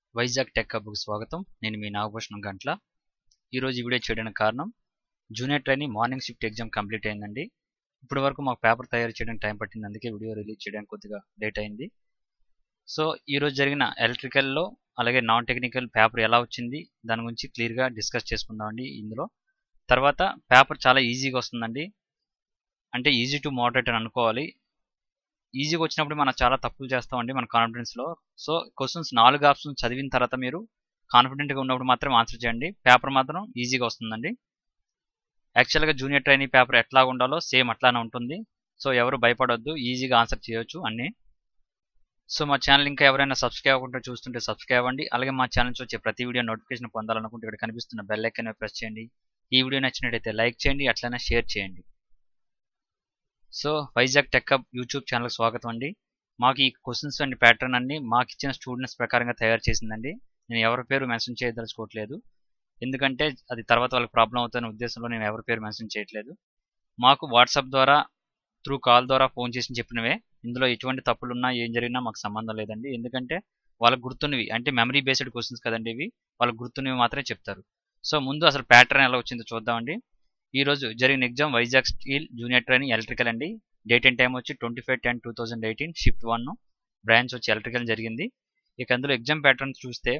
Vizag tech హబ్కు స్వాగతం నేను మీ నాగభూషణం గంట్ల ఈరోజు ఈ వీడియో చేయడానికి కారణం junior training morning shift exam complete అయిందండి ఇప్పటి వరకు మాకు పేపర్ తయారు చేయడానికి టైం పట్టింది అందుకే వీడియో రిలీజ్ చేయడానికి కొద్దిగా లేట్ అయింది సో ఈరోజు జరిగిన ఎలక్ట్రికల్లో అలాగే నాన్ టెక్నికల్ పేపర్ ఎలా వచ్చింది దాని గురించి క్లియర్గా డిస్కస్ చేసుకుందామండి ఇందులో తర్వాత పేపర్ చాలా ఈజీగా వస్తుందండి అంటే ఈజీ టు మోడరేట్ అని అనుకోవాలి ఈజీగా వచ్చినప్పుడు మనం చాలా తప్పులు చేస్తామండి మన కాన్ఫిడెన్స్లో సో క్వశ్చన్స్ నాలుగు ఆప్షన్స్ చదివిన తర్వాత మీరు కాన్ఫిడెంట్గా ఉన్నప్పుడు మాత్రం ఆన్సర్ చేయండి పేపర్ మాత్రం ఈజీగా వస్తుందండి యాక్చువల్గా జూనియర్ ట్రైనింగ్ పేపర్ ఎట్లా ఉండాలో సేమ్ అట్లానే ఉంటుంది సో ఎవరు భయపడొద్దు ఈజీగా ఆన్సర్ చేయొచ్చు అన్నీ సో మా ఛానల్ ఇంకా ఎవరైనా సబ్స్క్రైబ్ అవ్వకుండా చూస్తుంటే సబ్స్క్రైబ్ అవ్వండి అలాగే మా ఛానల్ నుంచి వచ్చే ప్రతి వీడియో నోటిఫికేషన్ పొందాలనుకుంటే ఇక్కడ కనిపిస్తున్న బెల్ ఐకాన్ ప్రెస్ చేయండి ఈ వీడియో నచ్చినట్టయితే లైక్ చేయండి అట్లనే షేర్ చేయండి so Vizag tech hub YouTube ఛానల్కి స్వాగతం అండి మాకు ఈ క్వశ్చన్స్ అండ్ ప్యాటర్న్ అన్ని మాకు ఇచ్చిన స్టూడెంట్స్ ప్రకారంగా తయారు చేసిందండి నేను ఎవరి పేరు మెన్షన్ చేయదలుచుకోవట్లేదు ఎందుకంటే అది తర్వాత వాళ్ళకి ప్రాబ్లం అవుతున్న ఉద్దేశంలో నేను ఎవరి పేరు మెన్షన్ చేయట్లేదు మాకు వాట్సాప్ ద్వారా త్రూ కాల్ ద్వారా ఫోన్ చేసి చెప్పినవే ఇందులో ఎటువంటి తప్పులున్నా ఏం జరిగినా మాకు సంబంధం లేదండి ఎందుకంటే వాళ్ళకి గుర్తున్నవి అంటే మెమరీ బేస్డ్ క్వశ్చన్స్ కదండి ఇవి వాళ్ళకి గుర్తున్నవి మాత్రమే చెప్తారు సో ముందు అసలు ప్యాటర్న్ ఎలా వచ్చిందో చూద్దామండి ఈ రోజు జరిగిన exam Vizag steel junior training electrical అండి డేట్ అండ్ టైం వచ్చి twenty five ten two thousand eighteen shift one branch వచ్చి ఎలక్ట్రికల్ జరిగింది ఇక అందులో ఎగ్జామ్ ప్యాటర్న్ చూస్తే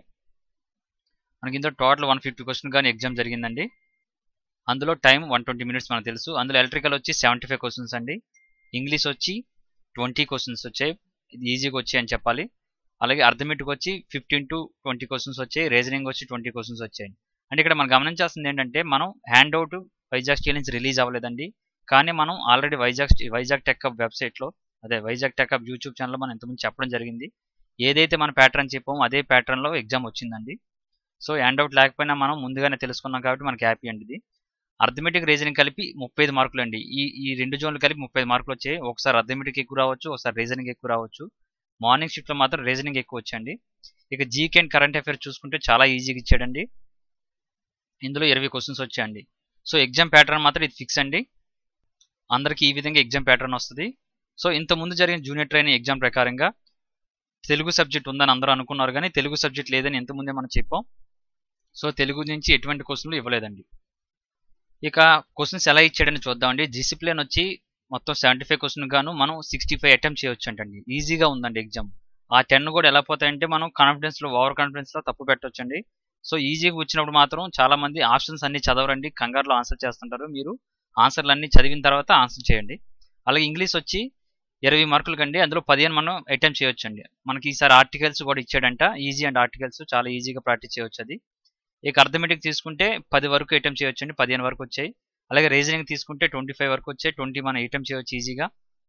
మనకి ఇందులో టోటల్ వన్ ఫిఫ్టీ క్వశ్చన్ కానీ ఎగ్జామ్ జరిగిందండి అందులో టైం వన్ ట్వంటీ మినిట్స్ మనకు తెలుసు అందులో ఎలక్ట్రికల్ వచ్చి సెవెంటీ ఫైవ్ క్వశ్చన్స్ అండి ఇంగ్లీష్ వచ్చి ట్వంటీ క్వశ్చన్స్ వచ్చాయి ఇది ఈజీగా వచ్చాయి అని చెప్పాలి అలాగే అర్థమెటిక్ వచ్చి ఫిఫ్టీన్ టు ట్వంటీ క్వశ్చన్స్ వచ్చాయి రీజనింగ్ వచ్చి ట్వంటీ క్వశ్చన్స్ వచ్చాయి అంటే ఇక్కడ మనం గమనించాల్సింది ఏంటంటే మనం హ్యాండ్ అవుట్ వైజాగ్ స్టీల్ నుంచి రిలీజ్ అవ్వలేదండి కానీ మనం already Vizag Vizag tech hub వెబ్సైట్లో అదే వైజాగ్ టెక్ హబ్ యూట్యూబ్ ఛానల్లో మనం ఇంతకుముందు చెప్పడం జరిగింది ఏదైతే మన ప్యాటర్న్ చెప్పామో అదే ప్యాటర్న్లో ఎగ్జామ్ వచ్చిందండి సో హ్యాండ్ అవుట్ లేకపోయినా మనం ముందుగానే తెలుసుకున్నాం కాబట్టి మనకి హ్యాపీ అండి ఇది అర్థమెటిక్ రీజనింగ్ కలిపి ముప్పై ఐదు మార్కులు అండి ఈ ఈ రెండు జోన్లు కలిపి ముప్పై ఐదు మార్కులు వచ్చాయి ఒకసారి అర్థమెటిక్ ఎక్కువ రావచ్చు ఒకసారి రీజనింగ్ ఎక్కువ రావచ్చు మార్నింగ్ షిఫ్ట్లో మాత్రం రీజనింగ్ ఎక్కువ వచ్చండి ఇక జీకే అండ్ కరెంట్ అఫైర్ చూసుకుంటే చాలా ఈజీగా ఇచ్చాడండి ఇందులో ఇరవై క్వశ్చన్స్ వచ్చాయండి సో ఎగ్జామ్ ప్యాటర్న్ మాత్రం ఇది ఫిక్స్ అండి అందరికీ ఈ విధంగా ఎగ్జామ్ ప్యాటర్న్ వస్తుంది సో ఇంత ముందు జరిగిన జూనియర్ ట్రైనింగ్ ఎగ్జామ్ ప్రకారంగా తెలుగు సబ్జెక్ట్ ఉందని అందరూ అనుకున్నారు కానీ తెలుగు సబ్జెక్ట్ లేదని ఎంత ముందే మనం చెప్పాం సో తెలుగు నుంచి ఎటువంటి క్వశ్చన్లు ఇవ్వలేదండి ఇక క్వశ్చన్స్ ఎలా ఇచ్చాడని చూద్దామండి డిసిప్లిన్ వచ్చి మొత్తం సెవెంటీ ఫైవ్ క్వశ్చన్ గాను మనం సిక్స్టీ ఫైవ్ అటెంప్ట్ చేయొచ్చు అంటండి ఈజీగా ఉందండి ఎగ్జామ్ ఆ టెన్ కూడా ఎలా పోతాయంటే మనం కాన్ఫిడెన్స్లో ఓవర్ కాన్ఫిడెన్స్లో తప్పు పెట్టొచ్చండి సో ఈజీగా వచ్చినప్పుడు మాత్రం చాలా మంది ఆప్షన్స్ అన్ని చదవరండి కంగారులో ఆన్సర్ చేస్తుంటారు మీరు ఆన్సర్లు అన్ని చదివిన తర్వాత ఆన్సర్ చేయండి అలాగే ఇంగ్లీష్ వచ్చి ఇరవై మార్కులు కండి అందులో పదిహేను మనం అటెంప్ట్ చేయొచ్చు అండి మనకి ఈసారి ఆర్టికల్స్ కూడా ఇచ్చాడంట ఈజీ అండ్ ఆర్టికల్స్ చాలా ఈజీగా ప్రాక్టీస్ చేయొచ్చు అది ఇక అర్థమెటిక్ తీసుకుంటే పది వరకు అటెంప్ట్ చేయొచ్చు అండి పదిహేను వరకు వచ్చాయి అలాగే రీజనింగ్ తీసుకుంటే ట్వంటీ ఫైవ్ వరకు వచ్చాయి ట్వంటీ మనం అటెంప్ట్ చేయొచ్చు ఈజీగా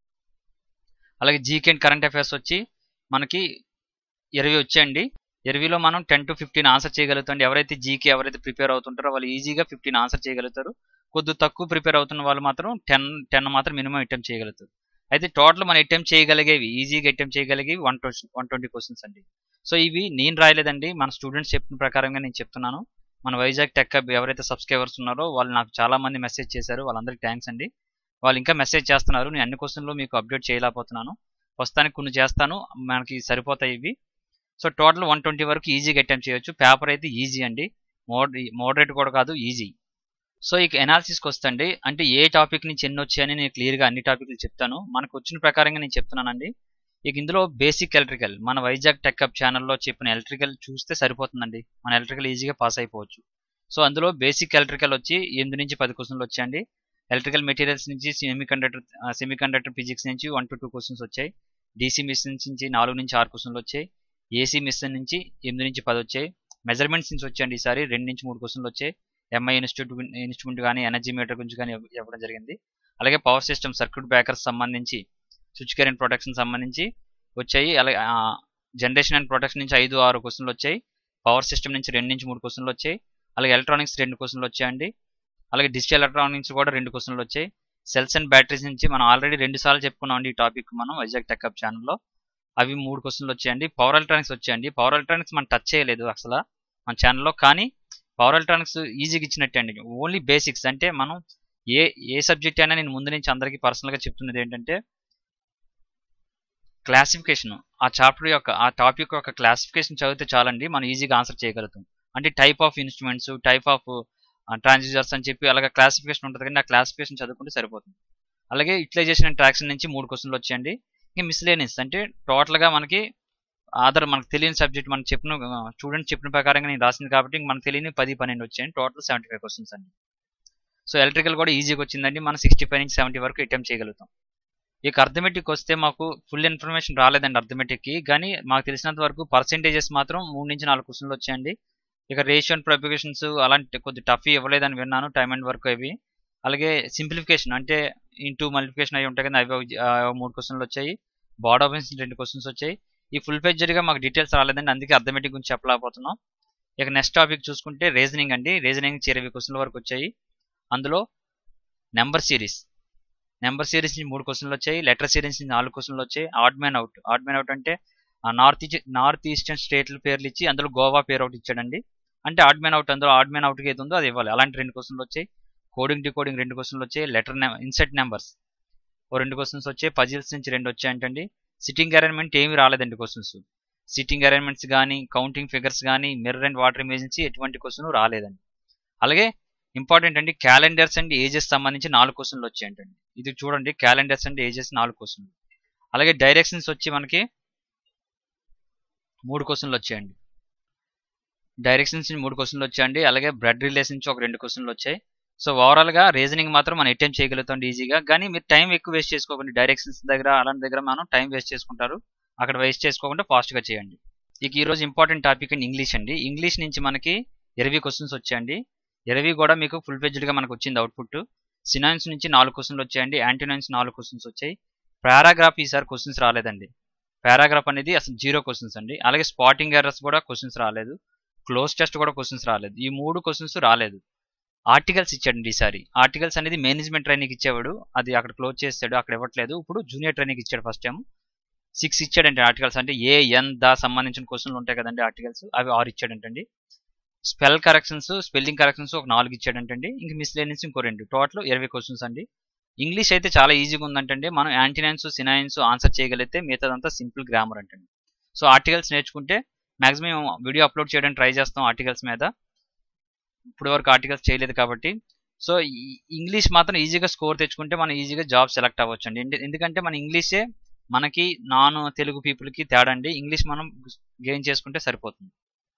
అలాగే జీకే అండ్ కరెంట్ అఫైర్స్ వచ్చి మనకి ఇరవై వచ్చాయండి ఇరవైలో మనం టెన్ టు ఫిఫ్టీన్ ఆన్సర్ చేయగలుగుతాం ఎవరైతే జీకే ఎవరైతే ప్రిపేర్ అవుతుంటారో వాళ్ళు ఈజీగా ఫిఫ్టీన్ ఆన్సర్ చేయగలుగుతారు కొద్ది తక్కువ ప్రిపేర్ అవుతున్న వాళ్ళు మాత్రం టెన్ టెన్ మాత్రం మినిమం అటెంప్ట్ చేయగలుగుతారు అయితే టోటల్ మనం అటెంప్ట్ చేయగలిగేవి ఈజీగా అటెంప్ట్ చేయగలిగేవి one twenty one twenty questions అండి సో ఇవి నేను రాయలేదండి మన స్టూడెంట్స్ చెప్పిన ప్రకారంగా నేను చెప్తున్నాను మన వైజాగ్ టెక్ హబ్ ఎవరైతే సబ్స్క్రైబర్స్ ఉన్నారో వాళ్ళు నాకు చాలా మంది మెసేజ్ చేశారు వాళ్ళందరికీ థ్యాంక్స్ అండి వాళ్ళు ఇంకా మెసేజ్ చేస్తున్నారు నేను అన్ని క్వశ్చన్లు మీకు అప్డేట్ చేయలేకపోతున్నాను ప్రస్తుతానికి కొన్ని చేస్తాను మనకి సరిపోతాయి ఇవి సో టోటల్ వన్ ట్వంటీ వరకు ఈజీగా అటెంప్ట్ చేయొచ్చు పేపర్ అయితే ఈజీ అండి మోడ్ మోడరేట్ కూడా కాదు ఈజీ సో ఇక ఎనాలిసిస్కి వస్తండి అంటే ఏ టాపిక్ నుంచి ఎన్ని వచ్చాయని నేను క్లియర్గా అన్ని టాపిక్లు చెప్తాను మనకు వచ్చిన ప్రకారంగా నేను చెప్తున్నానండి ఇక ఇందులో బేసిక్ ఎలక్ట్రికల్ మన వైజాగ్ టెక్అప్ ఛానల్లో చెప్పిన ఎలక్ట్రికల్ చూస్తే సరిపోతుందండి మన ఎలక్ట్రికల్ ఈజీగా పాస్ అయిపోవచ్చు సో అందులో బేసిక్ ఎలక్ట్రికల్ వచ్చి ఎనిమిది నుంచి పది క్వశ్చన్లు వచ్చాయండి ఎలక్ట్రికల్ మెటీరియల్స్ నుంచి semiconductor semiconductor physics నుంచి వన్ టు టూ క్వశ్చన్స్ వచ్చాయి డీసీ మిషన్స్ నుంచి నాలుగు నుంచి ఆరు క్వశ్చన్లు వచ్చాయి ఏసీ మిషన్ నుంచి ఎనిమిది నుంచి పది వచ్చాయి మెజర్మెంట్స్ నుంచి వచ్చాయండి ఈసారి రెండు నుంచి మూడు క్వశ్చన్లు వచ్చాయి ఎంఐ ఇన్స్టిట్యూట్ ఇన్స్ట్రుమెంట్ కానీ ఎనర్జీ మీటర్ గురించి కానీ ఇవ్వడం జరిగింది అలాగే పవర్ సిస్టమ్ సర్క్యూట్ బ్రేకర్స్ సంబంధించి స్విచ్ కేర్ అండ్ ప్రొటెక్షన్ సంబంధించి వచ్చాయి అలాగే జనరేషన్ అండ్ ప్రొటెక్షన్ నుంచి ఐదు ఆరు క్వశ్చన్లు వచ్చాయి పవర్ సిస్టమ్ నుంచి రెండు నుంచి మూడు క్వశ్చన్లు వచ్చాయి అలాగే ఎలక్ట్రానిక్స్ రెండు క్వశ్చన్లు వచ్చాయండి అలాగే డిజిటల్ ఎలక్ట్రానిక్స్ కూడా రెండు క్వశ్చన్లు వచ్చాయి సెల్స్ అండ్ బ్యాటరీస్ నుంచి మనం ఆల్రెడీ రెండు సార్లు చెప్పుకున్నాం ఈ టాపిక్ మనం వైజాగ్ టెక్అప్ ఛానల్లో అవి మూడు క్వశ్చన్లు వచ్చాయండి పవర్ ఎలక్ట్రానిక్స్ వచ్చాయండి పవర్ ఎలక్ట్రానిక్స్ మనం టచ్ చేయలేదు అసలు మన ఛానల్లో కానీ పవర్ ఎలక్ట్రానిక్స్ ఈజీగా ఇచ్చినట్టే అండి ఓన్లీ బేసిక్స్ అంటే మనం ఏ ఏ సబ్జెక్ట్ అయినా నేను ముందు నుంచి అందరికీ పర్సనల్గా చెప్తున్నది ఏంటంటే క్లాసిఫికేషన్ ఆ చాప్టర్ యొక్క ఆ టాపిక్ యొక్క క్లాసిఫికేషన్ చదివితే చాలండి మనం ఈజీగా ఆన్సర్ చేయగలుగుతాం అంటే type of instruments type of transistors అని చెప్పి అలాగే క్లాసిఫికేషన్ ఉంటుంది కానీ ఆ క్లాసిఫికేషన్ చదువుకుంటే సరిపోతుంది అలాగే యూటిలైజేషన్ అండ్ ట్రాక్షన్ నుంచి మూడు క్వశ్చన్లు వచ్చాయండి ఇంకా మిస్లేనియస్ అంటే టోటల్గా మనకి ఆధార్ మనకు తెలియని సబ్జెక్ట్ మనం చెప్పిన స్టూడెంట్ చెప్పిన ప్రకారంగా నేను రాసింది కాబట్టి ఇంక మనకు తెలియని పది పన్నెండు వచ్చాయండి టోటల్ సెవెంటీ ఫైవ్ క్వశ్చన్స్ అండి సో ఎలక్ట్రికల్ కూడా ఈజీగా వచ్చిందండి మనం సిక్స్టీ ఫైవ్ నుంచి సెవెంటీ వరకు అటెంప్ట్ చేయగలుగుతాం ఇక అర్థమెటిక్ వస్తే మాకు ఫుల్ ఇన్ఫర్మేషన్ రాలేదండి అర్థమెటిక్కి కానీ మాకు తెలిసినంత వరకు పర్సెంటేజెస్ మాత్రం మూడు నుంచి నాలుగు క్వశ్చన్లు వచ్చాయండి ఇక రేషియో అండ్ ప్రొపికేషన్స్ అలాంటి కొద్ది టఫ్ ఇవ్వలేదని విన్నాను టైమ్ అండ్ వర్క్ అవి అలాగే సింప్లిఫికేషన్ అంటే ఇంటూ మల్టిఫికేషన్ అవి ఉంటాయి కదా అవి ఒక- ఆ, మూడు క్వశ్చన్లు వచ్చాయి బార్డ్ ఆఫ్ రెండు క్వశ్చన్స్ వచ్చాయి ఈ ఫుల్ పేజర్గా మాకు డీటెయిల్స్ రాలేదండి అందుకే అర్థమెటిక్ గురించి చెప్పలేకపోతున్నాం ఇక నెక్స్ట్ టాపిక్ చూసుకుంటే రీజనింగ్ అండి రీజనింగ్ ఇరవై క్వశ్చన్ల వరకు వచ్చాయి అందులో నెంబర్ సిరీస్ నెంబర్ సిరీస్ నుంచి మూడు క్వశ్చన్లు వచ్చాయి లెటర్ సిరీస్ నుంచి నాలుగు క్వశ్చన్లు వచ్చాయి odd man out odd man out అంటే నార్త్ ఈస్ట్ నార్త్ ఈస్టర్న్ స్టేట్ల పేర్లు ఇచ్చి అందులో గోవా పేరు ఒకటి ఇచ్చాడండి అంటే ఆడ్ మ్యాన్ అవుట్ అందులో ఆడ్ మ్యాన్ అవుట్ ఏది ఉందో అది ఇవ్వాలి అలాంటి రెండు క్వశ్చన్లు వచ్చాయి కోడింగ్ డికోడింగ్ రెండు క్వశ్చన్లు వచ్చాయి లెటర్ ఇన్సెట్ నెంబర్స్ ఓ రెండు క్వశ్చన్స్ వచ్చాయి పజిల్స్ నుంచి రెండు వచ్చాయంటండి సిట్టింగ్ అరేంజ్మెంట్ ఏమి రాలేదండి క్వశ్చన్స్ సిట్టింగ్ అరేంజ్మెంట్స్ కానీ కౌంటింగ్ ఫిగర్స్ కానీ మిర్రర్ అండ్ వాటర్ ఇమేజ్ నుంచి ఎటువంటి క్వశ్చన్ రాలేదండి అలాగే ఇంపార్టెంట్ అండి క్యాలెండర్స్ అండ్ ఏజెస్ సంబంధించి నాలుగు క్వశ్చన్లు వచ్చాయంటండి ఇది చూడండి క్యాలెండర్స్ అండ్ ఏజెస్ నాలుగు క్వశ్చన్లు అలాగే డైరెక్షన్స్ వచ్చి మనకి మూడు క్వశ్చన్లు వచ్చాయండి డైరెక్షన్స్ నుంచి మూడు క్వశ్చన్లు వచ్చాయండి అలాగే బ్లడ్ రిలేషన్ నుంచి ఒక రెండు క్వశ్చన్లు వచ్చాయి సో ఓవరాల్ గా రీజనింగ్ మాత్రం మనం అటెంప్ట్ చేయగలుగుతాం ఈజీగా కానీ మీరు టైం ఎక్కువ వేస్ట్ చేసుకోకండి డైరెక్షన్స్ దగ్గర అలాంటి దగ్గర మనం టైం వేస్ట్ చేసుకుంటారు అక్కడ వేస్ట్ చేసుకోకుండా ఫాస్ట్ గా చేయండి ఇక ఈ రోజు ఇంపార్టెంట్ టాపిక్ అండి ఇంగ్లీష్ అండి ఇంగ్లీష్ నుంచి మనకి ఇరవై క్వశ్చన్స్ వచ్చాయండి ఇరవై కూడా మీకు ఫుల్ గా మనకు వచ్చింది అవుట్పుట్ సినాయిన్స్ నుంచి నాలుగు క్వశ్చన్లు వచ్చాయండి యాంటీనాయిన్స్ నాలుగు క్వశ్చన్స్ వచ్చాయి పారాగ్రాఫ్ ఈసారి క్వశ్చన్స్ రాలేదండి పారాగ్రాఫ్ అనేది అసలు జీరో క్వశ్చన్స్ అండి అలాగే స్పాటింగ్ ఎర్రర్స్ కూడా క్వశ్చన్స్ రాలేదు క్లోజ్ టెస్ట్ కూడా క్వశ్చన్స్ రాలేదు ఈ మూడు క్వశ్చన్స్ రాలేదు ఆర్టికల్స్ ఇచ్చాడండి ఈసారి ఆర్టికల్స్ అనేది మేనేజ్మెంట్ ట్రైనింగ్ ఇచ్చేవాడు అది అక్కడ క్లోజ్ చేస్తాడు అక్కడ ఇవ్వట్లేదు ఇప్పుడు జూనియర్ ట్రైనింగ్ ఇచ్చాడు ఫస్ట్ టైం సిక్స్ ఇచ్చాడంటే ఆర్టికల్స్ అంటే ఏ ఎన్ దా సంబంధించిన క్వశ్చన్లు ఉంటాయి కదండి ఆర్టికల్స్ అవి ఆరు ఇచ్చాడంటండి స్పెల్ కరెక్షన్స్ స్పెల్లింగ్ కరెక్షన్స్ ఒక నాలుగు ఇచ్చాడంటండి ఇంక మిస్లేనియన్స్ ఇంకో రెండు టోటల్ ఇరవై క్వశ్చన్స్ అండి ఇంగ్లీష్ అయితే చాలా ఈజీగా ఉందంటండి మనం యాంటీనైన్స్ సినాయిన్స్ ఆన్సర్ చేయగలిగితే మిగతాదంతా సింపుల్ గ్రామర్ అంటండి సో ఆర్టికల్స్ నేర్చుకుంటే మాక్సిమం వీడియో అప్లోడ్ చేయడానికి ట్రై చేస్తాం ఆర్టికల్స్ మీద ఇప్పుడు వరకు ఆర్టికల్స్ చేయలేదు కాబట్టి సో ఇంగ్లీష్ మాత్రం ఈజీగా స్కోర్ తెచ్చుకుంటే మనం ఈజీగా జాబ్ సెలెక్ట్ అవ్వచ్చు అండి ఎందుకంటే మన ఇంగ్లీషే మనకి నాన్ తెలుగు పీపుల్కి తేడా అండి ఇంగ్లీష్ మనం గెయిన్ చేసుకుంటే సరిపోతుంది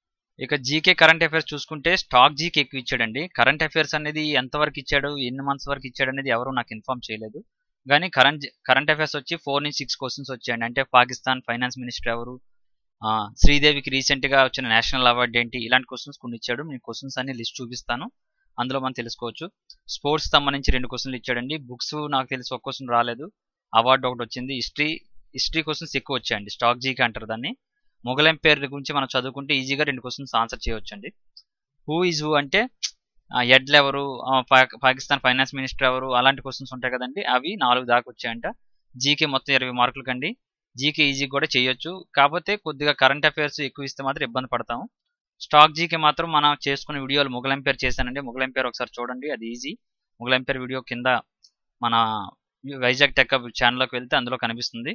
ఇక జీకే కరెంట్ అఫైర్స్ చూసుకుంటే స్టాక్ జీకే ఎక్కువ ఇచ్చాడండి కరెంట్ అఫైర్స్ అనేది ఎంతవరకు ఇచ్చాడు ఎన్ని మంత్స్ వరకు ఇచ్చాడు అనేది ఎవరు నాకు ఇన్ఫార్మ్ చేయలేదు కానీ కరెంట్ కరెంట్ అఫైర్స్ వచ్చి ఫోర్ నుంచి సిక్స్ క్వశ్చన్స్ వచ్చాయండి అంటే పాకిస్తాన్ ఫైనాన్స్ మినిస్టర్ ఎవరు ఆ, శ్రీదేవికి రీసెంట్ గా వచ్చిన నేషనల్ అవార్డు ఏంటి ఇలాంటి క్వశ్చన్స్ కొన్ని ఇచ్చాడు నేను క్వశ్చన్స్ అన్ని లిస్ట్ చూపిస్తాను అందులో మనం తెలుసుకోవచ్చు స్పోర్ట్స్ సంబంధించి రెండు క్వశ్చన్లు ఇచ్చాడండి బుక్స్ నాకు తెలిసి ఒక క్వశ్చన్ రాలేదు అవార్డు ఒకటి వచ్చింది హిస్టరీ హిస్టరీ క్వశ్చన్స్ ఎక్కువ వచ్చాయండి స్టాక్ జీకే అంటారు దాన్ని మొఘల్ ఎంపైర్ గురించి మనం చదువుకుంటే ఈజీగా రెండు క్వశ్చన్స్ ఆన్సర్ చేయవచ్చండి హూ ఈజ్ హూ అంటే ఎడ్లు ఎవరు ఆ, పాక్- పాకిస్తాన్ ఫైనాన్స్ మినిస్టర్ ఎవరు అలాంటి క్వశ్చన్స్ ఉంటాయి కదండి అవి నాలుగు దాకా వచ్చాయంట జీకే మొత్తం ఇరవై మార్కులు కండి జీకే ఈజీ కూడా చేయొచ్చు కాకపోతే కొద్దిగా కరెంట్ అఫైర్స్ ఎక్కువ ఇస్తే మాత్రం ఇబ్బంది పడతాము స్టాక్ జీకే మాత్రం మనం చేసుకున్న వీడియోలు మొఘల్ ఎంపైర్ చేశానండి మొఘల్ ఎంపైర్ ఒకసారి చూడండి అది ఈజీ మొఘల్ ఎంపైర్ వీడియో కింద మన వైజాగ్ టెక్ ఛానల్లోకి వెళ్తే అందులో కనిపిస్తుంది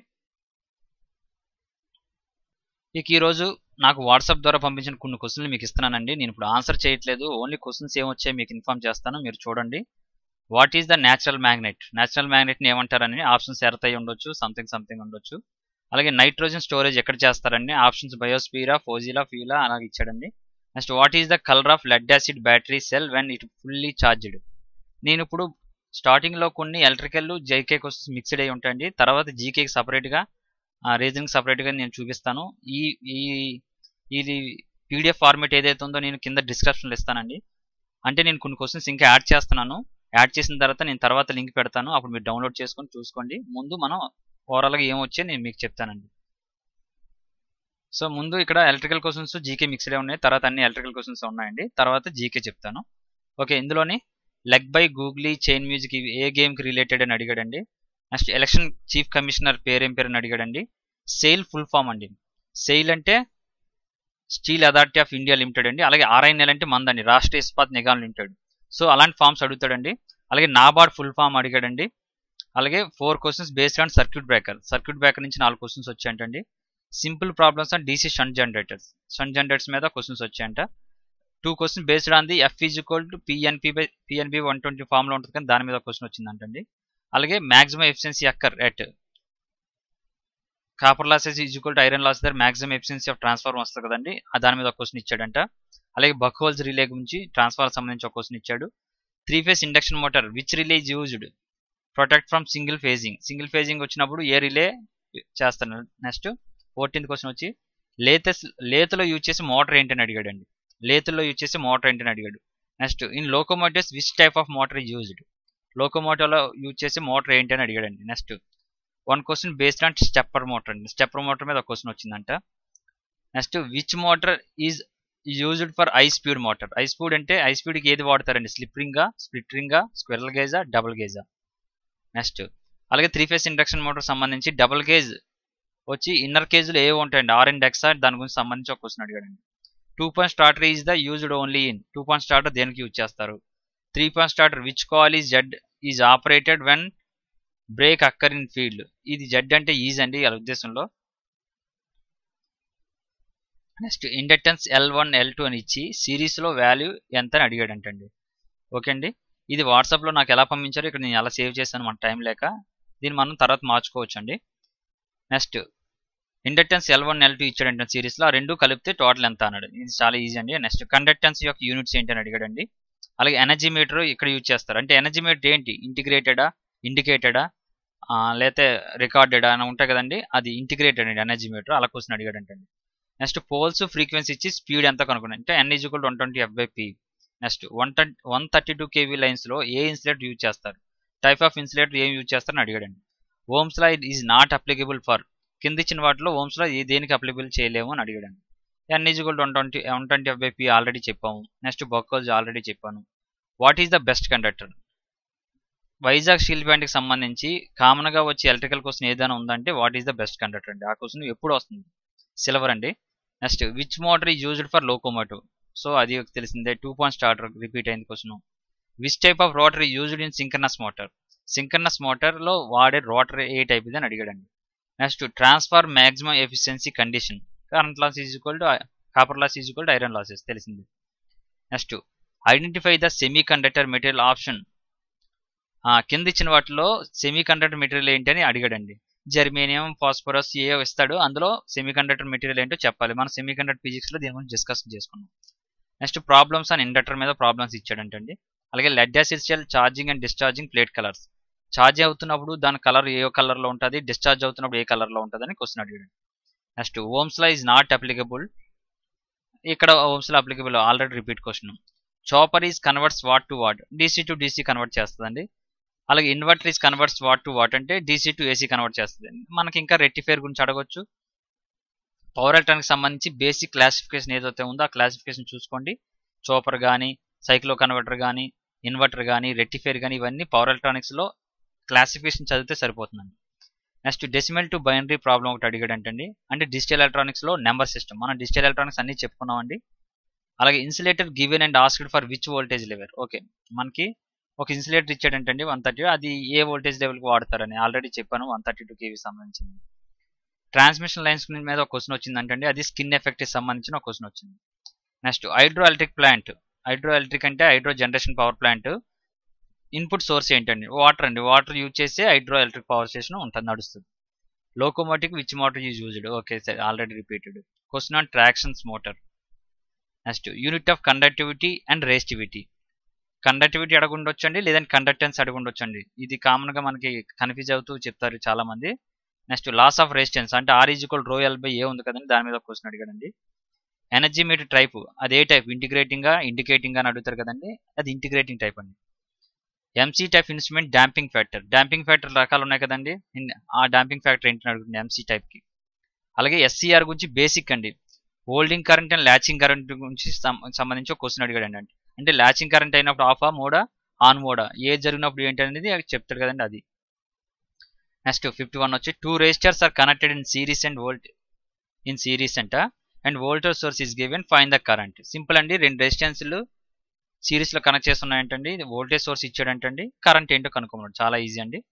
ఇక ఈరోజు నాకు వాట్సాప్ ద్వారా పంపించిన కొన్ని క్వశ్చన్లు మీకు ఇస్తున్నానండి నేను ఇప్పుడు ఆన్సర్ చేయట్లేదు ఓన్లీ క్వశ్చన్స్ ఏమొచ్చాయి మీకు ఇన్ఫార్మ్ చేస్తాను మీరు చూడండి what is the natural magnet natural మ్యాగ్నెట్ని ఏమంటారని ఆప్షన్స్ ఎర్త్ అయి ఉండొచ్చు సంథింగ్ సంథింగ్ ఉండొచ్చు అలాగే నైట్రోజన్ స్టోరేజ్ ఎక్కడ చేస్తారండి ఆప్షన్స్ బయోస్పీరా ఫోజిలా ఫ్యూలా అలాగే ఇచ్చాడండి next what is the colour of lead acid battery cell when it fully charged నేను ఇప్పుడు స్టార్టింగ్ లో కొన్ని ఎలక్ట్రికల్ జైకే క్వశ్చన్స్ మిక్స్డ్ అయి ఉంటాయండి తర్వాత జీకేకి సపరేట్ గా రీజనింగ్ సపరేట్ గా నేను చూపిస్తాను ఈ ఈ ఇది పీడిఎఫ్ ఫార్మేట్ ఏదైతే ఉందో నేను కింద డిస్క్రిప్షన్లో ఇస్తానండి అంటే నేను కొన్ని క్వశ్చన్స్ ఇంకా యాడ్ చేస్తున్నాను యాడ్ చేసిన తర్వాత నేను తర్వాత లింక్ పెడతాను అప్పుడు మీరు డౌన్లోడ్ చేసుకొని చూసుకోండి ముందు మనం ఓవరాల్గా ఏమొచ్చే నేను మీకు చెప్తానండి సో ముందు ఇక్కడ ఎలక్ట్రికల్ క్వశ్చన్స్ జీకే మిక్స్డే ఉన్నాయి తర్వాత అన్ని ఎలక్ట్రికల్ క్వశ్చన్స్ ఉన్నాయండి తర్వాత జీకే చెప్తాను ఓకే ఇందులోని leg bye googly chain music ఇవి ఏ గేమ్కి రిలేటెడ్ అని అడిగాడండి నెక్స్ట్ ఎలక్షన్ చీఫ్ కమిషనర్ పేరేం పేరు అని అడిగాడండి సెయిల్ ఫుల్ ఫామ్ అండి సెయిల్ అంటే steel authority of India limited అండి అలాగే ఆర్ఐఎన్ఎల్ అంటే మందండి రాష్ట్రీయ ఇస్పాత్ నిగమ్ లిమిటెడ్ సో అలాంటి ఫామ్స్ అడుగుతాడండి అలాగే నాబార్డ్ ఫుల్ ఫామ్ అడిగాడండి అలాగే four questions based on circuit breaker circuit breaker నుంచి నాలుగు క్వశ్చన్స్ వచ్చాయంటండి simple problems on DC shunt generators shunt generators మీద క్వశ్చన్స్ వచ్చాయంట two question based on the F is equal to PNP by PNB one twenty formula ఉంటుంది కానీ దాని మీద question వచ్చిందంటండి అలాగే maximum efficiency occur at copper losses is equal to iron loss దగ్గర maximum efficiency of transformer వస్తుంది కదండి ఆ దాని మీద ఒక క్వశ్చన్ ఇచ్చాడంట అలాగే బక్ హోల్స్ రిలే గురించి ట్రాన్స్ఫార్మర్ సంబంధించి ఒక క్వశ్చన్ ఇచ్చాడు three phase induction motor which relay is used protect from single phasing single phasing వచ్చినప్పుడు ఏ రిలే చేస్తాను నెక్స్ట్ ఫోర్టీన్త్ క్వశ్చన్ వచ్చి లేతెస్ లేతలో యూజ్ చేసే మోటార్ ఏంటని అడిగాడండి లేతుల్లో యూజ్ చేసే మోటార్ ఏంటని అడిగాడు next in locomotives which type of motor used లోకోమోటివ్లో యూజ్ చేసే మోటార్ ఏంటి అని అడిగాడండి next one question based on stepper motor అండి స్టెప్పర్ మోటార్ మీద ఒక క్వశ్చన్ వచ్చిందంట next which motor is used for high speed motor high speed అంటే ఐ స్పీడ్కి ఏది వాడతారండి స్లిప్రింగా స్ప్లిట్టరింగా స్క్విరల్ గేజా డబుల్ గేజా నెక్స్ట్ అలాగే త్రీ ఫేస్ ఇండక్షన్ మోటార్ సంబంధించి డబుల్ గేజ్ వచ్చి ఇన్నర్ కేజీలు ఏవి ఉంటాయండి ఆర్ అండ్ ఎక్స్ దాని గురించి సంబంధించి ఒక క్వశ్చన్ అడిగాడండి two point starter is the used only in two point starter దేనికి యూజ్ చేస్తారు three point starter which coil is Z is operated when break occur in field ఇది జెడ్ అంటే is అండి వాళ్ళ ఉద్దేశంలో next inductance L one L two అని ఇచ్చి సిరీస్లో వాల్యూ ఎంత అని అడిగాడంటండి ఓకే అండి ఇది వాట్సాప్లో నాకు ఎలా పంపించారో ఇక్కడ నేను ఎలా సేవ్ చేశాను మన టైం లేక దీన్ని మనం తర్వాత మార్చుకోవచ్చు అండి next inductance L one L two ఇచ్చాడంటే సిరీస్లో ఆ రెండు కలిపితే టోటల్ ఎంత అన్నాడు ఇది చాలా ఈజీ అండి నెక్స్ట్ కండక్టెన్స్ యొక్క యూనిట్స్ ఏంటి అని అడిగాడండి అలాగే ఎనర్జీ మీటర్ ఇక్కడ యూజ్ చేస్తారు అంటే ఎనర్జీ మీటర్ ఏంటి ఇంటిగ్రేటెడా ఇండికేటెడా లేకపోతే రికార్డెడా అని ఉంటాయి కదండి అది ఇంటిగ్రేటెడ్ అండి ఎనర్జీ మీటర్ అలా క్వశ్చన్ అడిగాడంటండి నెక్స్ట్ పోల్స్ ఫ్రీక్వెన్సీ ఇచ్చి స్పీడ్ ఎంత కనుక్కున్నాను అంటే N equal one twenty F by P next one one thirty two KV లైన్స్లో ఏ ఇన్సులేటర్ యూజ్ చేస్తారు టైప్ ఆఫ్ ఇన్సులేటర్ ఏం యూజ్ చేస్తారని అడిగాడండి ohm's law is not applicable for కింద ఇచ్చిన వాటిలో ఓమ్స్ లా దేనికి అప్లికబుల్ చేయలేము అని అడిగాడండి N equal one twenty one twenty F by P already చెప్పాము నెక్స్ట్ బొక్కోజ్ ఆల్రెడీ చెప్పాను what is the best conductor Vizag steel ప్లాంట్కి సంబంధించి కామన్గా వచ్చే ఎలక్ట్రికల్ క్వశ్చన్ ఏదైనా ఉందంటే what is the best conductor అండి ఆ క్వశ్చన్ ఎప్పుడు వస్తుంది సిల్వర్ అండి next which motor is used for locomotive so అది తెలిసిందే టూ పాయింట్ స్టార్టర్ రిపీట్ అయింది question which type of rotor used in synchronous motor synchronous మోటార్లో వాడే రోటర్ ఏ టైప్ ఇది అని అడిగాడండి next transfer maximum efficiency condition current loss is equal to copper loss is equal to iron losses తెలిసింది next identify the semi conductor material option కింద ఇచ్చిన వాటిలో సెమీ కండక్టర్ మెటీరియల్ ఏంటి అని అడిగాడండి జర్మేనియం ఫాస్ఫరస్ ఏ ఇస్తాడు అందులో సెమీ కండక్టర్ మెటీరియల్ ఏంటో చెప్పాలి మనం సెమీ కండక్టర్ ఫిజిక్స్లో దీని గురించి డిస్కస్ చేసుకున్నాం నెక్స్ట్ ప్రాబ్లమ్స్ అని ఇండక్టర్ మీద ప్రాబ్లమ్స్ ఇచ్చాడంటండి అలాగే lead acid cell charging and discharging plate colours charge అవుతున్నప్పుడు దాని కలర్ ఏ కలర్లో ఉంటుంది డిశ్చార్జ్ అవుతున్నప్పుడు ఏ కలర్లో ఉంటుంది అని క్వశ్చన్ అడిగాడు next ohm's law is not applicable ఇక్కడ ohm's law applicable already repeat question chopper is converts what to what DC to DC convert చేస్తుందండి అలాగే inverter is converts what to what అంటే డీసీ టు ఏసీ కన్వర్ట్ చేస్తుంది మనకి ఇంకా rectifier గురించి అడగొచ్చు power electronic సంబంధించి బేసిక్ క్లాసిఫికేషన్ ఏదైతే ఉందో ఆ క్లాసిఫికేషన్ చూసుకోండి చోపర్ కానీ సైక్లో కన్వర్టర్ కానీ ఇన్వర్టర్ కానీ రెక్టిఫైర్ కానీ ఇవన్నీ పవర్ ఎలక్ట్రానిక్స్లో క్లాసిఫికేషన్ చదివితే సరిపోతుందండి next decimal to binary problem ఒకటి అడిగాడంటండి అంటే డిజిటల్ ఎలక్ట్రానిక్స్లో నెంబర్ సిస్టమ్ మనం డిజిటల్ ఎలక్ట్రానిక్స్ అన్ని చెప్పుకున్నామండి అలాగే insulator given and asked for which voltage level okay మనకి ఒక ఇన్సులేటర్ ఇచ్చాడంటండి వన్ థర్టీ అది ఏ వోల్టేజ్ లెవెల్కి వాడతారని ఆల్రెడీ చెప్పాను వన్ థర్టీ టూ కేవీ సంబంధించింది ట్రాన్స్మిషన్ లైన్స్ మీద ఒక క్వశ్చన్ వచ్చిందంటండి అది స్కిన్ ఎఫెక్ట్కి సంబంధించిన ఒక క్వశ్చన్ వచ్చింది next hydro electric plant hydro electric అంటే hydro generation power plant input source ఏంటండి వాటర్ అండి వాటర్ యూజ్ చేసి హైడ్రో ఎలక్ట్రిక్ పవర్ స్టేషన్ ఉంటుంది నడుస్తుంది locomotive which motor use used okay sir already repeated question on tractions motor next unit of conductivity and resistivity conductivity అడగుండొచ్చండి లేదంటే conductance అడగుండొచ్చండి ఇది కామన్గా మనకి కన్ఫ్యూజ్ అవుతూ చెప్తారు చాలా మంది నెక్స్ట్ లాస్ ఆఫ్ రెసిస్టెన్స్ అంటే R equal rho L by A ఉంది కదండి దాని మీద క్వశ్చన్ అడిగాడండి ఎనర్జీ మీటర్ టైప్ అది ఏ టైప్ ఇంటిగ్రేటింగ్గా ఇండికేటింగ్ అని అడుగుతారు కదండి అది ఇంటిగ్రేటింగ్ టైప్ అండి MC type instrument damping factor damping factor రకాలు ఉన్నాయి కదండి ఆ డాంపింగ్ ఫ్యాక్టర్ ఏంటని అడుగుతుంది ఎంసీ టైప్కి అలాగే ఎస్సీఆర్ గురించి బేసిక్ అండి holding current and latching current గురించి సంబంధించి ఒక క్వశ్చన్ అడిగాడు అండి అంటే ల్యాచింగ్ కరెంట్ అయినప్పుడు ఆఫా మోడా ఆన్ మోడా ఏ జరిగినప్పుడు ఏంటి అనేది చెప్తాడు కదండి అది నెక్స్ట్ ఫిఫ్టీ వన్ వచ్చి two resistors are connected in series and volt in series అంట and voltage source is given fine the current simple అండి రెండు రెసిస్టెన్స్లు సిరీస్లో కనెక్ట్ చేస్తున్నాయంటండి వోల్టేజ్ సోర్స్ ఇచ్చాడంటండి కరెంట్ ఏంటో కనుక్కోమన్నాడు చాలా ఈజీ అండి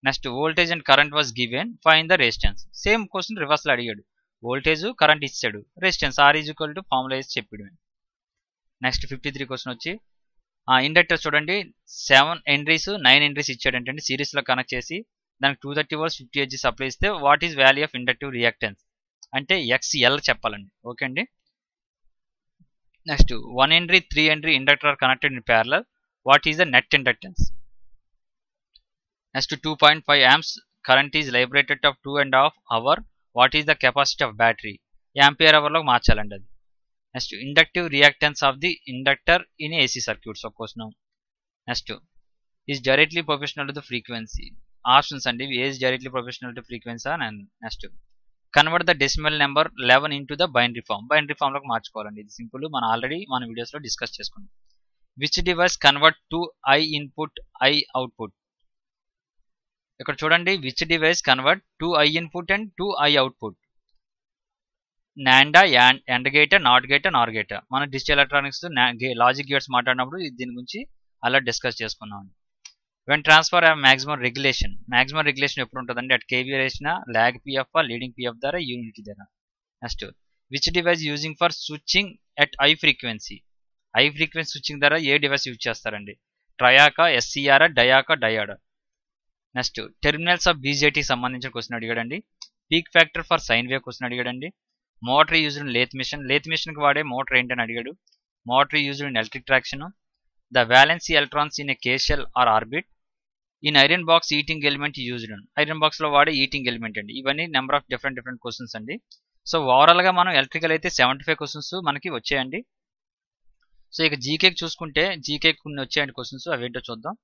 next voltage and current was given fine the resistance same question రివర్స్లో అడిగాడు వోల్టేజ్ కరెంట్ ఇచ్చాడు resistance R is equal to formula వేసి చెప్పాడు నెక్స్ట్ ఫిఫ్టీ త్రీ క్వశ్చన్ వచ్చి ఇండక్టర్ చూడండి సెవెన్ ఎంట్రీస్ నైన్ ఎంట్రీస్ ఇచ్చాడు అంటే సిరీస్లో కనెక్ట్ చేసి దానికి two thirty volts fifty H supply ఇస్తే what is value of inductive reactance అంటే ఎక్స్ఎల్ చెప్పాలండి ఓకే అండి next one entry three entry inductor are connected in parallel what is the net inductance next two point five amps current is liberated of two and half hour what is the capacity of battery ampere అవర్లో మార్చాలండి అది next inductive reactance of the inductor in AC circuits ఒక question next is directly professional to the frequency options అండి as directly professional to frequency and next convert the decimal number eleven into the binary form binary form లోకి మార్చుకోవాలండి ఇది simple మనం already మన వీడియోస్లో discuss చేసుకున్నాం which device convert to high input high output ఇక్కడ చూడండి which device convert to high input and to high output NAND AND gate not gate NOR gate మన డిజిటల్ ఎలక్ట్రానిక్స్ లాజిక్ గేట్స్ మాట్లాడినప్పుడు దీని గురించి అలా డిస్కస్ చేసుకున్నాం when transfer maximum regulation maximum regulation ఎప్పుడు ఉంటుందండి అట్ కేవీ వేసిన ల్యాగ్ పిఎఫ్ లీడింగ్ పిఎఫ్ ద్వారా యూనిట్ ద్వారా next which device using for switching at high frequency I frequency switching ద్వారా ఏ డివైస్ యూజ్ చేస్తారండి ట్రయాకా ఎస్సీఆర్ డయాకా diode next terminals of BJT సంబంధించిన క్వశ్చన్ అడిగాడండి peak factor for sine wave question అడిగాడండి motor used in lathe machine lathe మిషన్కి వాడే మోటార్ ఏంటని అడిగాడు motor used in electric traction the valency electrons in a కేషియల్ are orbit in iron box heating element used iron box లో వాడే heating element అండి ఇవన్నీ number of different different questions అండి సో ఓవరాల్ గా మనం ఎలక్ట్రికల్ అయితే సెవెంటీ ఫైవ్ క్వశ్చన్స్ మనకి వచ్చాయండి సో ఇక జీకేకి చూసుకుంటే జీకే కొన్ని వచ్చాయండి క్వశ్చన్స్ అవేంటో చూద్దాం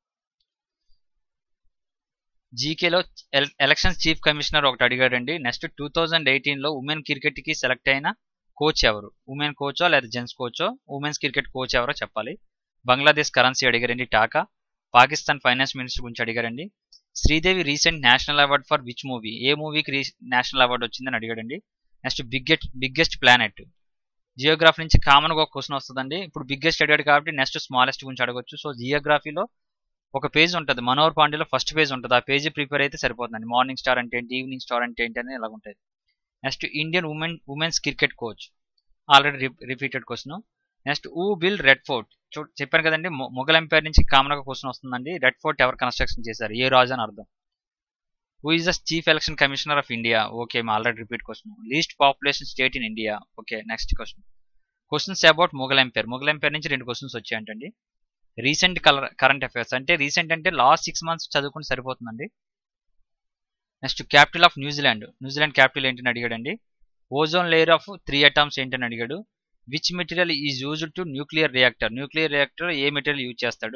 జీకేలో ఎలక్షన్స్ చీఫ్ కమిషనర్ ఒకటి అడిగాడండి నెక్స్ట్ టూ థౌజండ్ ఎయిటీన్లో ఉమెన్ క్రికెట్కి సెలెక్ట్ అయిన కోచ్ ఎవరు ఉమెన్ కోచో లేదా జెంట్స్ కోచో ఉమెన్స్ క్రికెట్ కోచ్ ఎవరో చెప్పాలి బంగ్లాదేశ్ కరెన్సీ అడిగారండి టాకా పాకిస్తాన్ ఫైనాన్స్ మినిస్టర్ గురించి అడిగారండి Sridevi recent national award for which movie ఏ మూవీకి నేషనల్ అవార్డు వచ్చిందని అడిగాడండి next biggest biggest planet geography నుంచి కామన్గా ఒక క్వశ్చన్ వస్తుందండి ఇప్పుడు బిగ్గెస్ట్ అడిగాడు కాబట్టి నెక్స్ట్ స్మాలెస్ట్ గురించి అడగొచ్చు సో జియోగ్రఫీలో ఒక పేజ్ ఉంటుంది మనోహర్ పాండేలో ఫస్ట్ పేజ్ ఉంటుంది ఆ పేజీ ప్రిపేర్ అయితే సరిపోతుందండి మార్నింగ్ స్టార్ అంటే ఏంటి ఈవినింగ్ స్టార్ అంటే ఏంటి అని ఇలా ఉంటుంది next Indian women women's cricket coach already repeated question next who built red fort చూ చెప్పాను కదండి మొఘల్ ఎంపైర్ నుంచి కామన్గా క్వశ్చన్ వస్తుందండి రెడ్ ఫోర్ట్ ఎవరు కన్స్ట్రక్షన్ చేశారు ఏ రాజు అని అర్థం who is the chief election commissioner of India okay already repeat question least population state in India okay next question questions about Mughal empire Mughal empire నుంచి రెండు క్వశ్చన్స్ వచ్చాయంటండి రీసెంట్ కలర్ కరెంట్ అఫైర్స్ అంటే recent అంటే last six months చదువుకుని సరిపోతుందండి next capital of New Zealand New Zealand capital ఏంటని అడిగాడండి ozone layer of three atoms ఏంటని అడిగాడు which material is used to nuclear reactor nuclear reactor A material use చేస్తాడు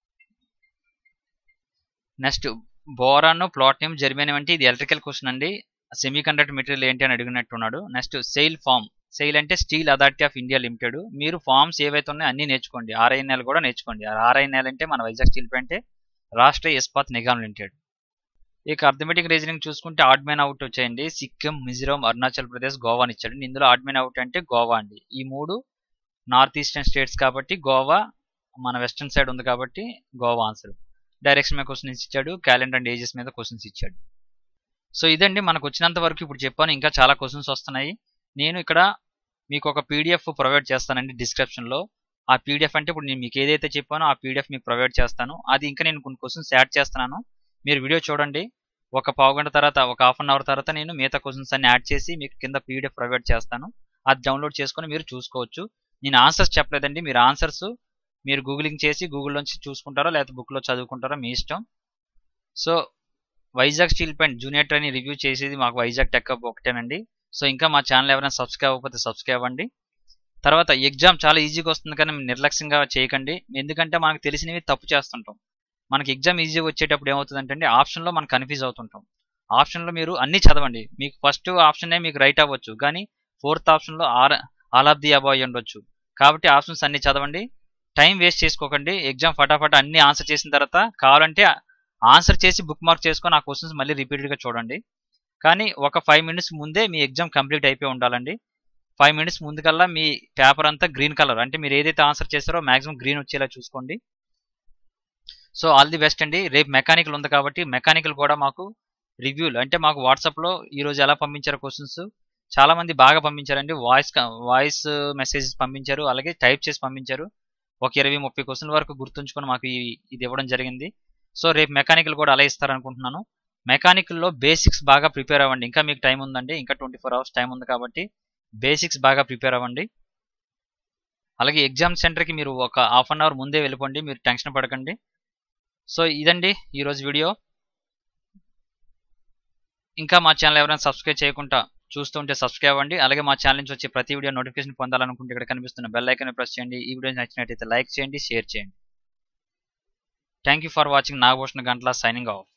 next boron platinum germanium అంటే ఇది ఎలక్ట్రికల్ క్వశ్చన్ అండి సెమీ కండక్టర్ మెటీరియల్ ఏంటి అని అడిగినట్టున్నాడు నెక్స్ట్ సెయిల్ ఫామ్ సెయిల్ అంటే steel authority of India limited మీరు ఫార్మ్స్ ఏవైతే ఉన్నాయో అన్ని నేర్చుకోండి ఆర్ఐఎన్ఎల్ కూడా నేర్చుకోండి ఆర్ఐఎన్ఎల్ అంటే మన Vizag steel plant Rashtriya Ispat Nigam limited ఇక అర్థమెటిక్ రీజనింగ్ చూసుకుంటే ఆడ్మెన్ అవుట్ వచ్చాయండి సిక్కిం మిజోరం అరుణాచల్ ప్రదేశ్ గోవాని ఇచ్చాడు ఇందులో ఆడ్మెన్ అవుట్ అంటే గోవా అండి ఈ మూడు నార్త్ ఈస్టర్న్ స్టేట్స్ కాబట్టి గోవా మన వెస్టర్న్ సైడ్ ఉంది కాబట్టి గోవా ఆన్సర్ డైరెక్షన్ మీద క్వశ్చన్స్ ఇచ్చాడు క్యాలెండర్ అండ్ ఏజెస్ మీద క్వశ్చన్స్ ఇచ్చాడు సో ఇదండి మనకు వచ్చినంత వరకు ఇప్పుడు చెప్పాను ఇంకా చాలా క్వశ్చన్స్ వస్తున్నాయి నేను ఇక్కడ మీకు ఒక పీడిఎఫ్ ప్రొవైడ్ చేస్తానండి డిస్క్రిప్షన్లో ఆ పీడిఎఫ్ అంటే ఇప్పుడు నేను మీకు ఏదైతే చెప్పానో ఆ పీడిఎఫ్ మీకు ప్రొవైడ్ చేస్తాను అది ఇంకా నేను కొన్ని క్వశ్చన్స్ యాడ్ చేస్తున్నాను మీరు వీడియో చూడండి ఒక పావు గంట తర్వాత ఒక హాఫ్ అన్ అవర్ తర్వాత నేను మిగతా క్వశ్చన్స్ అన్ని యాడ్ చేసి మీకు కింద పీడిఎఫ్ ప్రొవైడ్ చేస్తాను అది డౌన్లోడ్ చేసుకొని మీరు చూసుకోవచ్చు నేను ఆన్సర్స్ చెప్పలేదండి మీరు ఆన్సర్స్ మీరు గూగులింగ్ చేసి గూగుల్లోంచి చూసుకుంటారో లేకపోతే బుక్లో చదువుకుంటారో మీ ఇష్టం so Vizag steel plant junior train review చేసేది మాకు వైజాగ్ టెక్ అప్ ఒకటేనండి సో ఇంకా మా ఛానల్ ఎవరైనా సబ్స్క్రైబ్ అవ్వకపోతే సబ్స్క్రైబ్ అవ్వండి తర్వాత ఎగ్జామ్ చాలా ఈజీగా వస్తుంది కానీ నిర్లక్ష్యంగా చేయకండి ఎందుకంటే మనకు తెలిసినవి తప్పు చేస్తుంటాం మనకి ఎగ్జామ్ ఈజీగా వచ్చేటప్పుడు ఏమవుతుందంటే ఆప్షన్లో మనం కన్ఫ్యూజ్ అవుతుంటాం ఆప్షన్లో మీరు అన్ని చదవండి మీకు ఫస్ట్ ఆప్షనే మీకు రైట్ అవ్వచ్చు కానీ ఫోర్త్ ఆప్షన్లో or all of the above ఉండొచ్చు కాబట్టి ఆప్షన్స్ అన్ని చదవండి టైం వేస్ట్ చేసుకోకండి ఎగ్జామ్ ఫటాఫట్ అన్ని ఆన్సర్ చేసిన తర్వాత కావాలంటే ఆన్సర్ చేసి బుక్ మార్క్ చేసుకొని ఆ క్వశ్చన్స్ మళ్ళీ రిపీటెడ్గా చూడండి కానీ ఒక ఫైవ్ మినిట్స్ ముందే మీ ఎగ్జామ్ కంప్లీట్ అయిపోయి ఉండాలండి ఫైవ్ మినిట్స్ ముందుకల్లా మీ పేపర్ అంతా గ్రీన్ కలర్ అంటే మీరు ఏదైతే ఆన్సర్ చేస్తారో మాక్సిమం గ్రీన్ వచ్చేలా చూసుకోండి సో ఆల్ ది బెస్ట్ అండి రేపు మెకానికల్ ఉంది కాబట్టి మెకానికల్ కూడా మాకు రివ్యూలు అంటే మాకు వాట్సాప్లో ఈరోజు ఎలా పంపించారు క్వశ్చన్స్ చాలా మంది బాగా పంపించారండి వాయిస్ వాయిస్ మెసేజెస్ పంపించారు అలాగే టైప్ చేసి పంపించారు ఒక ఇరవై ముప్పై క్వశ్చన్ వరకు గుర్తుంచుకొని మాకు ఈ- ఇది ఇవ్వడం జరిగింది సో రేపు మెకానికల్ కూడా అలా ఇస్తారనుకుంటున్నాను మెకానికల్లో బేసిక్స్ బాగా ప్రిపేర్ అవ్వండి ఇంకా మీకు టైం ఉందండి ఇంకా ట్వంటీ ఫోర్ అవర్స్ టైం ఉంది కాబట్టి బేసిక్స్ బాగా ప్రిపేర్ అవ్వండి అలాగే ఎగ్జామ్ సెంటర్కి మీరు ఒక హాఫ్ అన్ అవర్ ముందే వెళ్ళిపోండి మీరు టెన్షన్ పడకండి సో ఇదండి ఈరోజు వీడియో ఇంకా మా ఛానల్ ఎవరైనా సబ్స్క్రైబ్ చేయకుండా చూస్తుంటే సబ్స్క్రైబ్ అవ్వండి అలాగే మా ఛానల్ నుంచి వచ్చే ప్రతి వీడియో నోటిఫికేషన్ పొందాలనుకుంటే ఇక్కడ కనిపిస్తున్న బెల్ ఐకాన్ ప్రెస్ చేయండి ఈ వీడియో నచ్చినట్టయితే లైక్ చేయండి షేర్ చేయండి thank you for watching Nagabhushana గంటల సైనింగ్ ఆఫ్